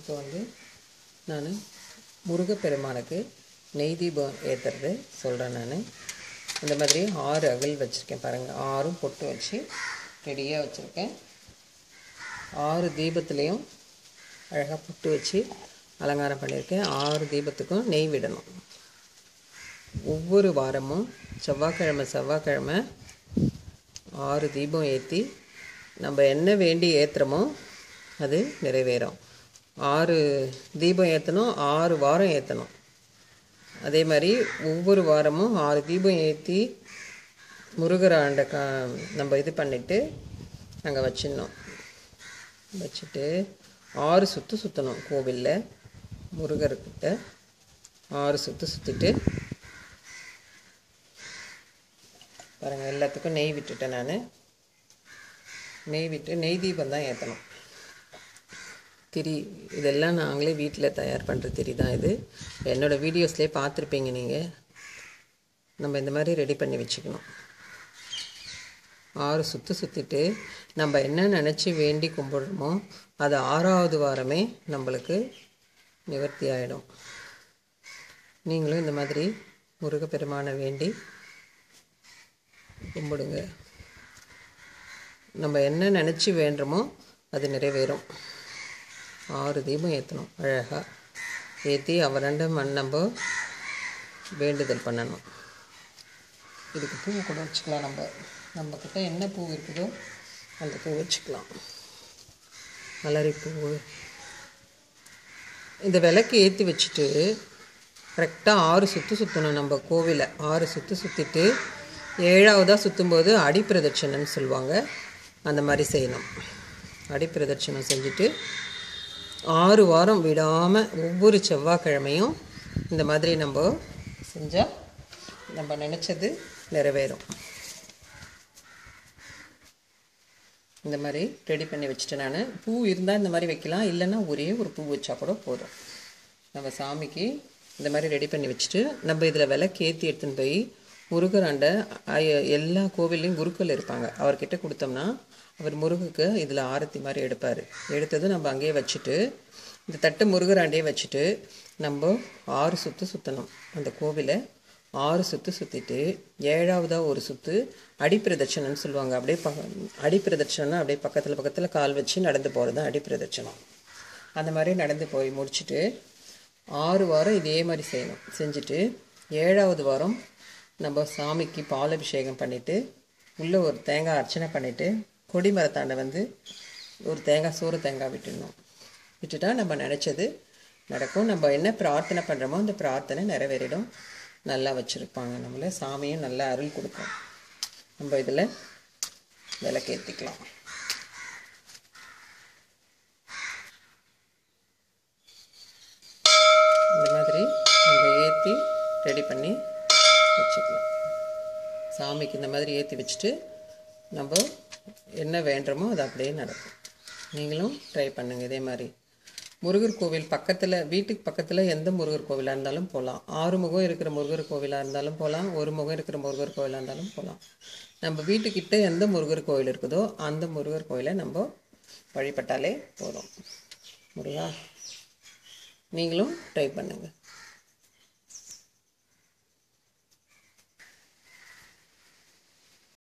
இப்போ வந்து நான் முருகப்பெருமானுக்கு நெய் தீபம் ஏற்றுறது சொல்கிறேன் நான் இந்த மாதிரி ஆறு அகல் வச்சுருக்கேன் பாருங்கள் ஆறும் பொட்டு வச்சு ரெடியாக வச்சுருக்கேன் ஆறு தீபத்துலேயும் அழகாக பொட்டு வச்சு அலங்காரம் பண்ணியிருக்கேன் ஆறு தீபத்துக்கும் நெய் விடணும் ஒவ்வொரு வாரமும் செவ்வாய்க்கிழமை செவ்வாய்க்கிழமை ஆறு தீபம் ஏற்றி நம்ம என்ன வேண்டி ஏற்றுறோமோ அது நிறைவேறும் ஆறு தீபம் ஏற்றணும் ஆறு வாரம் ஏற்றணும் அதே மாதிரி ஒவ்வொரு வாரமும் ஆறு தீபம் ஏற்றி முருகராண்ட கா நம்ம இது பண்ணிவிட்டு அங்கே வச்சிடணும் வச்சுட்டு ஆறு சுற்று சுற்றணும் கோவிலில் முருகர்கிட்ட ஆறு சுற்று சுற்றிட்டு பாருங்கள் எல்லாத்துக்கும் நெய் விட்டுட்டேன் நான் நெய் விட்டு நெய் தீபம் தான் ஏற்றணும் திரி இதெல்லாம் நாங்களே வீட்டில் தயார் பண்ணுற திரி தான் இது என்னோடய வீடியோஸ்லேயே பார்த்துருப்பீங்க நீங்கள் நம்ம இந்த மாதிரி ரெடி பண்ணி வச்சுக்கணும் ஆறு சுற்று சுற்றிட்டு நம்ம என்ன நினச்சி வேண்டி கும்பிடுறோமோ அது ஆறாவது வாரமே நம்மளுக்கு நிவர்த்தி ஆகிடும் நீங்களும் இந்த மாதிரி முருகப்பெருமானை வேண்டி கும்பிடுங்க நம்ம என்ன நினச்சி வேண்டுமோ அது நிறைவேறும் ஆறு தீபம் ஏற்றணும் அழகாக ஏற்றி அவரண்ட மண் நம்ம வேண்டுதல் பண்ணணும் இதுக்கு பூ கூட வச்சுக்கலாம் நம்ம நம்மக்கிட்ட என்ன பூ இருக்குதோ அந்த பூ வச்சுக்கலாம் மலரிப்பூ இந்த விளக்கு ஏற்றி வச்சுட்டு கரெக்டாக ஆறு சுற்று சுற்றணும் நம்ம கோவிலை ஆறு சுற்று சுற்றிட்டு ஏழாவதாக சுற்றும்போது அடிப்பிரதட்சணம்னு சொல்லுவாங்க அந்த மாதிரி செய்யணும் அடிப்பிரதட்சணம் செஞ்சுட்டு ஆறு வாரம் விடாமல் ஒவ்வொரு செவ்வாய்க்கிழமையும் இந்த மாதிரி நம்ம செஞ்சால் நம்ம நினச்சது நிறைவேறும் இந்த மாதிரி ரெடி பண்ணி வச்சுட்டேன் நான் பூ இருந்தால் இந்த மாதிரி வைக்கலாம் இல்லைன்னா ஒரே ஒரு பூ வச்சா கூட போதும் நம்ம சாமிக்கு இந்த மாதிரி ரெடி பண்ணி வச்சுட்டு நம்ம இதில் விளக்கு ஏற்றி எடுத்துன்னு போய் முருகராண்ட அய- எல்லா கோவில்லையும் குருக்கள் இருப்பாங்க அவர்கிட்ட கொடுத்தோம்னா அவர் முருகுக்கு இதில் ஆரத்தி மாதிரி எடுப்பார் எடுத்ததும் நம்ம அங்கேயே வச்சுட்டு இந்த தட்டு முருகராண்டே வச்சுட்டு நம்ம ஆறு சுற்று சுற்றணும் அந்த கோவிலை ஆறு சுற்று சுற்றிட்டு ஏழாவதாக ஒரு சுற்று அடிப்பிரதட்சணம்னு சொல்லுவாங்க அப்படியே பக்க அடிப்பிரதட்சணம்னா அப்படியே பக்கத்தில் பக்கத்தில் கால் வச்சு நடந்து போகிறது தான் அடிப்பிரதட்சணம் அந்த மாதிரி நடந்து போய் முடிச்சுட்டு ஆறு வாரம் இதே மாதிரி செய்யணும் செஞ்சுட்டு ஏழாவது வாரம் நம்ம சாமிக்கு பாலபிஷேகம் பண்ணிவிட்டு உள்ளே ஒரு தேங்காய் அர்ச்சனை பண்ணிவிட்டு கொடிமரத்தாண்ட வந்து ஒரு தேங்காய் சூற தேங்காய் விட்டுடணும் விட்டுட்டா நம்ம நினச்சது நடக்கும் நம்ம என்ன பிரார்த்தனை பண்ணுறோமோ அந்த பிரார்த்தனை நிறைவேறிடும் நல்லா வச்சுருப்பாங்க நம்மளை சாமியும் நல்லா அருள் கொடுக்கும் நம்ம இதில் விளக்கேற்றிக்கலாம் இந்த மாதிரி நம்ம ஏற்றி ரெடி பண்ணி வச்சுக்கலாம் சாமிக்கு இந்த மாதிரி ஏற்றி வச்சுட்டு நம்ம என்ன வேண்டுமோ அது அப்படியே நடக்கும் நீங்களும் ட்ரை பண்ணுங்கள் இதே மாதிரி முருகர் கோவில் பக்கத்தில் வீட்டுக்கு பக்கத்தில் எந்த முருகர் கோவிலாக இருந்தாலும் போகலாம் ஆறு முகம் இருக்கிற முருகர் கோவிலாக இருந்தாலும் போகலாம் ஒரு முகம் இருக்கிற முருகர் கோவிலாக இருந்தாலும் போகலாம் நம்ம வீட்டுக்கிட்ட எந்த முருகர் கோவில் இருக்குதோ அந்த முருகர் கோயிலை நம்ம வழிபட்டாலே போதும் முருகா நீங்களும் ட்ரை பண்ணுங்கள்